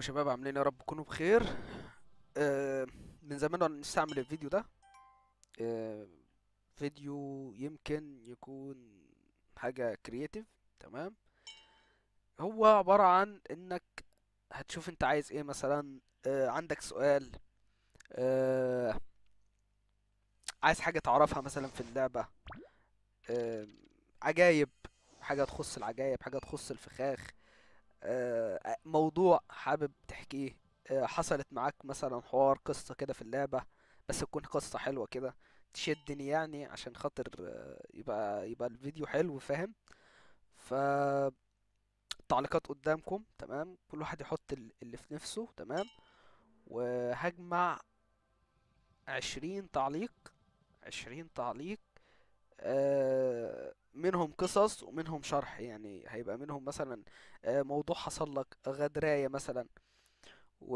شباب عاملين يا رب تكونوا بخير آه، من زمان وانا نفسي اعمل الفيديو ده آه، فيديو يمكن يكون حاجة كرياتيف تمام هو عبارة عن انك هتشوف انت عايز ايه مثلا آه، عندك سؤال آه، عايز حاجة تعرفها مثلا في اللعبة آه، عجايب حاجة تخص العجايب حاجة تخص الفخاخ آه، موضوع حابب تحكيه آه، حصلت معاك مثلا حوار قصة كده في اللعبة بس تكون قصة حلوة كده تشدني يعني عشان خاطر آه، يبقى يبقى الفيديو حلو فاهم ف التعليقات قدامكم تمام كل واحد يحط ال- اللي في نفسه تمام وهجمع عشرين تعليق عشرين تعليق آه، منهم قصص ومنهم شرح يعني هيبقى منهم مثلا آه، موضوع حصل لك غدراية مثلا و...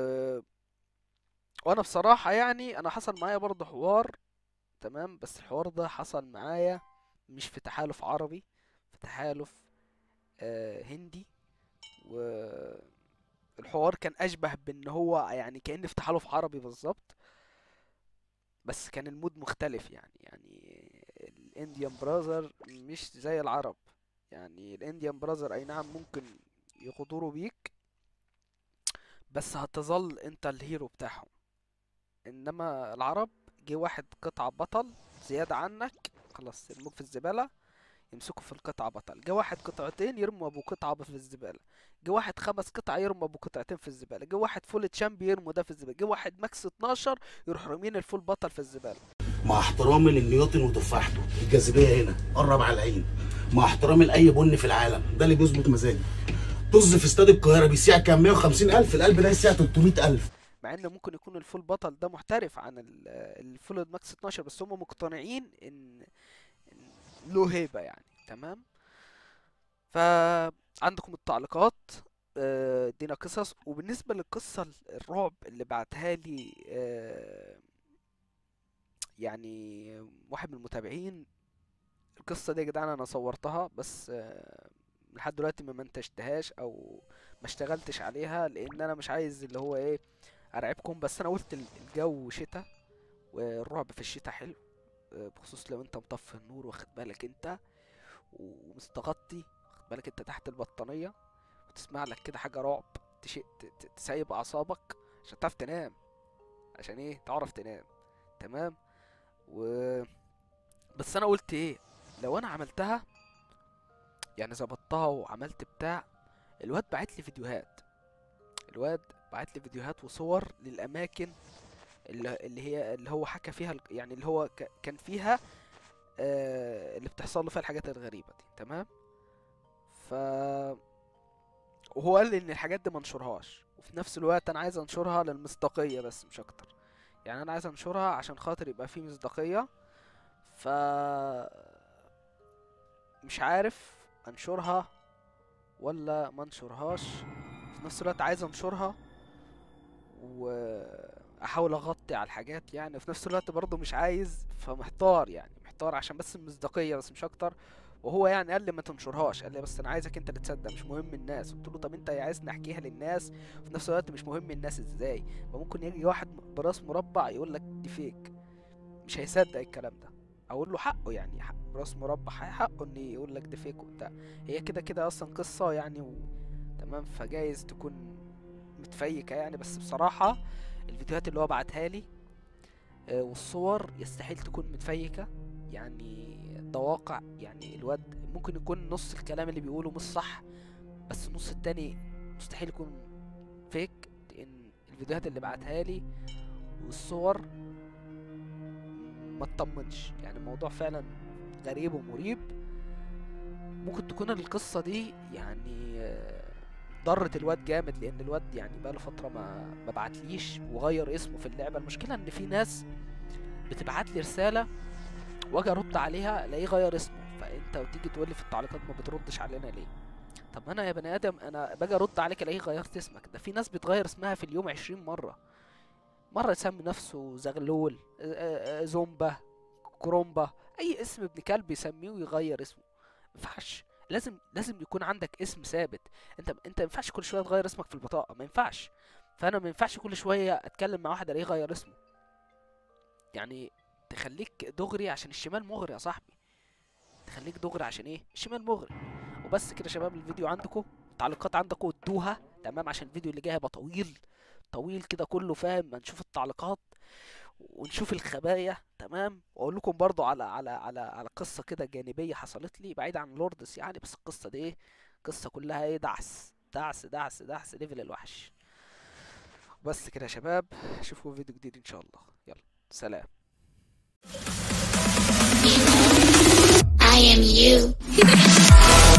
وانا بصراحة يعني انا حصل معايا برضه حوار تمام بس الحوار ده حصل معايا مش في تحالف عربي في تحالف آه، هندي والحوار كان اشبه بان هو يعني كأن في تحالف عربي بالظبط بس كان المود مختلف يعني يعني الانديان براذر مش زي العرب يعني الانديان براذر اي نعم ممكن يغدروا بيك بس هتظل انت الهيرو بتاعهم انما العرب جه واحد قطعة بطل زيادة عنك خلاص يرموك في الزبالة يمسكوا في القطعة بطل جه واحد قطعتين يرموا ابو قطعة في الزبالة جه واحد خمس قطع يرموا ابو قطعتين في الزبالة جه واحد فول تشامب يرموا ده في الزبالة جه واحد ماكس 12 يروح رامين الفول بطل في الزبالة مع احترامي للنيوتن وتفاحته الجاذبيه هنا قرب على العين مع احترامي لاي بن في العالم ده اللي بيظبط مزاجي طز في استاد القاهره بيسيع كام 150000 القلب ده يسيع 300000 مع ان ممكن يكون الفول بطل ده محترف عن ال- الفول ماكس 12 بس هم مقتنعين ان إن له هيبة يعني تمام فعندكم التعليقات آه، ادينا قصص وبالنسبة للقصة ال- الرعب اللي بعتها لي آه، يعني واحد من المتابعين القصة دي يا جدعان انا صورتها بس آه، لحد دلوقتي ما منتجتهاش او ما اشتغلتش عليها لان انا مش عايز اللي هو ايه ارعبكم بس انا قلت ال- الجو شتاء والرعب في الشتاء حلو آه، بخصوص لو انت مطفي النور واخد بالك انت ومستغطي واخد بالك انت تحت البطانية وتسمع لك كده حاجة رعب تش... ت- ت- تسيب اعصابك عشان تعرف تنام عشان ايه تعرف تنام تمام و بس انا قلت ايه لو انا عملتها يعني ظبطتها وعملت بتاع الواد بعت لي فيديوهات الواد بعت لي فيديوهات وصور للاماكن اللي, اللي هي اللي هو حكى فيها ال- يعني اللي هو ك- كان فيها آه اللي بتحصل له فيها الحاجات الغريبة دي تمام ف وهو قال لي ان الحاجات دي منشرهاش وفي نفس الوقت انا عايز انشرها للمصداقية بس مش اكتر يعني انا عايز انشرها عشان خاطر يبقى فيه مصداقية ف مش عارف انشرها ولا ما انشرهاش في نفس الوقت عايز انشرها واحاول اغطي على الحاجات يعني وفي نفس الوقت برضه مش عايز فمحتار يعني محتار عشان بس المصداقية بس مش اكتر وهو يعني قال لي ما تنشرهاش قال لي بس انا عايزك انت اللي تصدق مش مهم الناس قلت له طب انت عايزني احكيها للناس وفي نفس الوقت مش مهم الناس ازاي فممكن يجي واحد براس مربع يقول لك دي فيك مش هيصدق الكلام ده اقول له حقه يعني حق راس مربع حقه ان يقول لك دي فيك وبتاع هي كده كده اصلا قصة يعني و... تمام فجايز تكون متفيكة يعني بس بصراحة الفيديوهات اللي هو بعتها لي آه، والصور يستحيل تكون متفيكة يعني ده واقع يعني الواد ممكن يكون نص الكلام اللي بيقوله مش صح بس النص التاني مستحيل يكون فيك لان الفيديوهات اللي بعتها لي والصور ما تطمنش يعني الموضوع فعلا غريب ومريب ممكن تكون القصة دي يعني آه، ضرت الواد جامد لان الواد يعني بقاله فترة ما ما بعتليش وغير اسمه في اللعبة المشكلة ان في ناس بتبعت لي رسالة واجي ارد عليها الاقيه غير اسمه فانت وتيجي تقول لي في التعليقات ما بتردش علينا ليه طب انا يا بني ادم انا باجي ارد عليك الاقيه غيرت اسمك ده في ناس بتغير اسمها في اليوم عشرين مرة مرة يسمي نفسه زغلول آه، آه، آه، زومبا كرومبا اي اسم ابن كلب يسميه ويغير اسمه مينفعش لازم لازم يكون عندك اسم ثابت انت انت ما ينفعش كل شويه تغير اسمك في البطاقه ما ينفعش فانا ما ينفعش كل شويه اتكلم مع واحد الاقيه غير اسمه يعني تخليك دغري عشان الشمال مغري يا صاحبي تخليك دغري عشان ايه الشمال مغري وبس كده يا شباب الفيديو عندكم التعليقات عندكم ادوها تمام عشان الفيديو اللي جاي هيبقى طويل طويل كده كله فاهم هنشوف التعليقات ونشوف الخبايا تمام واقول لكم برضو على على على على قصه كده جانبيه حصلت لي بعيد عن لوردس يعني بس القصه دي ايه قصه كلها ايه دعس دعس دعس دعس ليفل الوحش بس كده يا شباب اشوفكم في فيديو جديد ان شاء الله يلا سلام I am you.